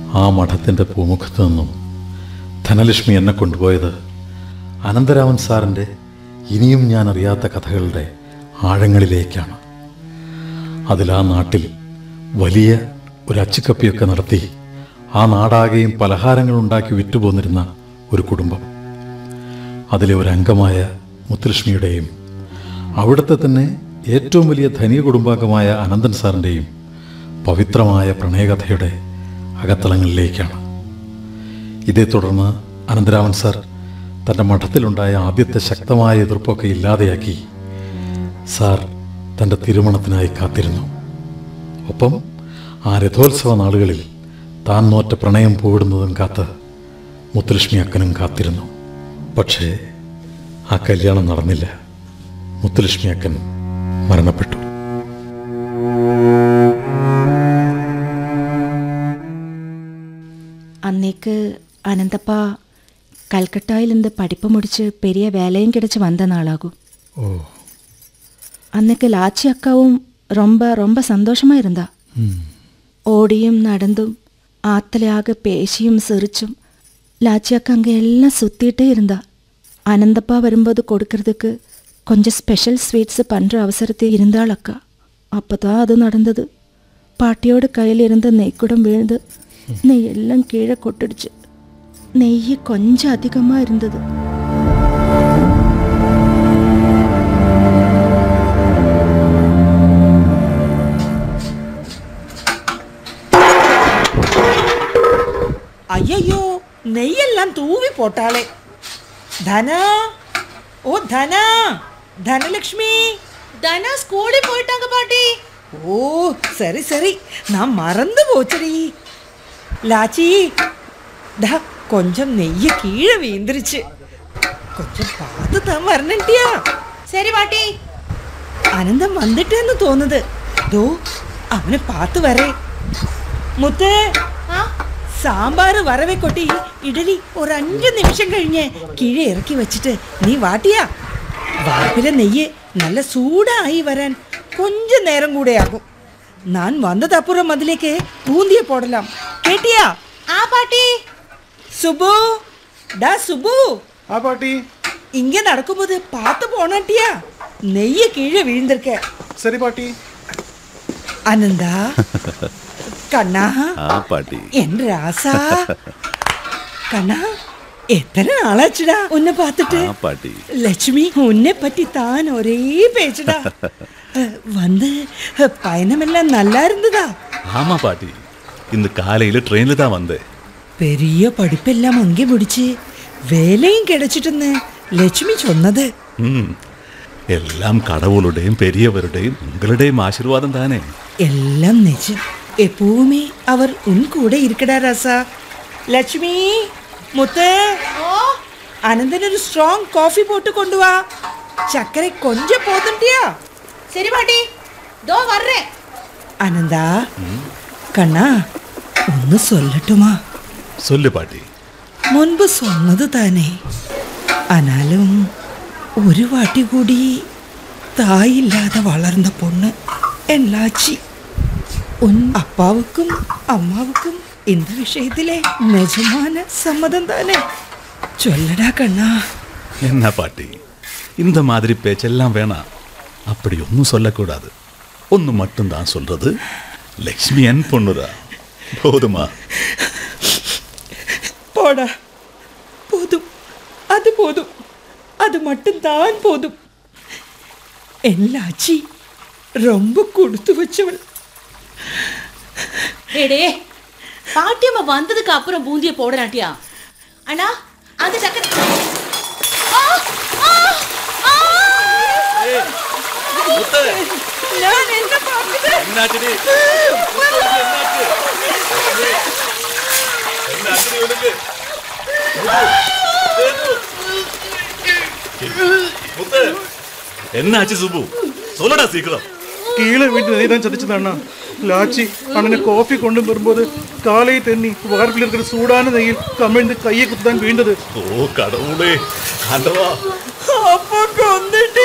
ആ മഠത്തിൻ്റെ പൂമുഖത്തു നിന്നും ധനലക്ഷ്മി എന്നെ കൊണ്ടുപോയത് അനന്തരാമൻ സാറിൻ്റെ ഇനിയും ഞാൻ അറിയാത്ത കഥകളുടെ ആഴങ്ങളിലേക്കാണ് അതിൽ ആ നാട്ടിൽ വലിയ ഒരു അച്ചുക്കപ്പിയൊക്കെ നടത്തി ആ നാടാകെയും പലഹാരങ്ങൾ ഉണ്ടാക്കി വിറ്റുപോന്നിരുന്ന ഒരു കുടുംബം അതിലെ ഒരു അംഗമായ മുത്തുലക്ഷ്മിയുടെയും അവിടുത്തെ തന്നെ ഏറ്റവും വലിയ ധനിക കുടുംബാംഗമായ അനന്തൻ സാറിൻ്റെയും പവിത്രമായ പ്രണയകഥയുടെ അകത്തളങ്ങളിലേക്കാണ് ഇതേ തുടർന്ന് അനന്തരാമൻ സാർ തൻ്റെ മഠത്തിലുണ്ടായ ആദ്യത്തെ ശക്തമായ എതിർപ്പൊക്കെ ഇല്ലാതെയാക്കി സാർ തൻ്റെ തിരുമണത്തിനായി കാത്തിരുന്നു ഒപ്പം ആ രഥോത്സവ നാളുകളിൽ താൻ നോറ്റ പ്രണയം പോയിടുന്നതും കാത്ത് മുത്തുലക്ഷ്മി അക്കനും കാത്തിരുന്നു പക്ഷേ ആ കല്യാണം നടന്നില്ല മുത്തുലക്ഷ്മി അക്കൻ മരണപ്പെട്ടു அன்னைக்கு அனந்தப்பா கல்கட்டாயிலிருந்து படிப்பு முடிச்சு பெரிய வேலையும் கிடைச்சி வந்த நாளாகும் ഓ அன்னைக்கு லாச்சி அக்காவும் ரொம்ப ரொம்ப சந்தோஷமா இருந்தா ஓடியும் நடந்தும் ஆத்தலையாக பேசியும் சிரிச்சும் லாச்சி அக்கா அங்கே எல்லாம் சுத்திட்டே இருந்தா அனந்தப்பா வரும்போது கொடுக்கறதுக்கு கொஞ்சம் ஸ்பெஷல் ஸ்வீட்ஸ் பண்ணுற அவசரத்தில் இருந்தாள் அக்கா அப்போ தான் அது நடந்தது பாட்டியோட கையில் இருந்த நெய்க்குடம் விழுந்து நெய் எல்லாம் கீழே கொட்டிடுச்சு நெய் கொஞ்சம் அதிகமாக இருந்தது ஐயையோ நெய்யெல்லாம் தூவி போட்டாளே தனா ஓ தனா தனலக்ஷ்மி தனா ஸ்கூலுக்கு போயிட்டாங்க பாட்டி ஓ சரி சரி நான் மறந்து போச்சுடி லாச்சி டா கொஞ்சம் நெய்ய கீழே வீந்துருச்சு கொஞ்சம் பார்த்து தான் வரணுட்டியா சரி பாட்டி അനന്തം വന്നിട്ടെന്ന് തോന്നുന്നത് ദോ അവനെ പാത്തു വരേ മുത്ത് ആ സാമ്പാർ വറവെ കൊട്ടി ഇഡലി ഒരു അഞ്ചു നിമിഷം കഴിഞ്ഞ് കീഴെ ഇറക്കി വെച്ചിട്ട് നീ വാട്ടിയാ വാർപ്പിലെ നെയ്യ് നല്ല സൂടായി വരാൻ കൊഞ്ച നേരം കൂടെ ആകും ഞാൻ വന്നതപ്പുറം അതിലേക്ക് പൂന്തിയെ പോടലാം കേട്ടിയാ ആ பாட்டி സുബു ഡാ സുബു ആ പാട്ടി ഇങ്ങ നടക്കുമ്പോൾ പാത്ത് പോണട്ടിയാ നെയ്യ് കീഴെ വീഴ്ന്നിருக்க സരി പാട്ടി അനന്താ കണ്ണാ ആ പാട്ടി എൻ രാസാ കണ്ണാ എത്ര നാളാச்சுடா ഉന്നെ പാത്തിട്ട് ആ പാട്ടി ലക്ഷ്മി ഉന്നെ പറ്റി താൻ ഒരേ പേച്ചടാ வந்து பயணமெல்லாம் நல்லா இருந்ததா ஆமா பாட்டி இந்த காலையில ட்ரெயின்ல தான் வந்தேன் பெரிய படிப்பெல்லாம் அங்கே முடிச்சு வேலையும் கிடைச்சிட்டுன்னு லட்சுமி சொன்னது ம் എല്ലാം കടവുളുടെയും പെരിയവരുടെയും ഉങ്ങളുടെയും ആശീർവാദം താനേ எல்லாம் நிஜம் எப்பவுமே அவர் உன் கூட இருக்கடா ராசா லட்சுமி முத்து அனந்தன் ஒரு ஸ்ட்ராங் காஃபி போட்டு கொண்டு வா சர்க்கரை கொஞ்சம் போதுண்டியா சரி பாட்டி தோ வர்றேன் அனந்தா கண்ணா ഒന്ന് சொல்லட்டுமா சொல்லு பாட்டி മുൻപ് சொன்னது താനേ ആനാലും ഒരു വാട്ടി കൂടി തായില്ലാതെ വളർന്ന പൊണ്ണ് എല്ലാച്ചി ഉൻ അപ്പാവുക്കും അമ്മാവുക്കും இந்த விஷயத்திலே நிஜமான சம்மதம் தானே சொல்லடா கண்ணா என்ன பாட்டி இந்த மாதிரி பேச்செல்லாம் வேணாம் அப்படி ஒன்றும் சொல்லக்கூடாது ஒன்று மட்டும்தான் சொல்றது லக்ஷ்மி என் பொண்ணுரா போதுமா போடா போதும் அது போதும் அது மட்டும்தான் போதும் எல்லாச்சி ரொம்ப கொடுத்து வச்சவள் டேடே பாட்டியம்மா வந்ததுக்கு அப்புறம் பூந்திய போடலாட்டியா அண்ணா அந்த சக்கரை ஆ! ஆ! ஆ! ഞാൻ എന്നെ പറഞ്ഞത് என்னாச்சு சுபு சொல்லடா சீக்கிரம் கீழே வீட்டு நெய் தான் சதிச்சது அண்ணா லாச்சி அண்ணனை காஃபி கொண்டு வரும்போது காலை தண்ணி வார்ப்பில் இருக்கிற சூடான நெய்யில் கமிழ்ந்து கையை குத்துதான் வீழ்ந்தது ஓ கடவுளே ஆண்டவா അപ്പൊ കൊന്നിട്ട്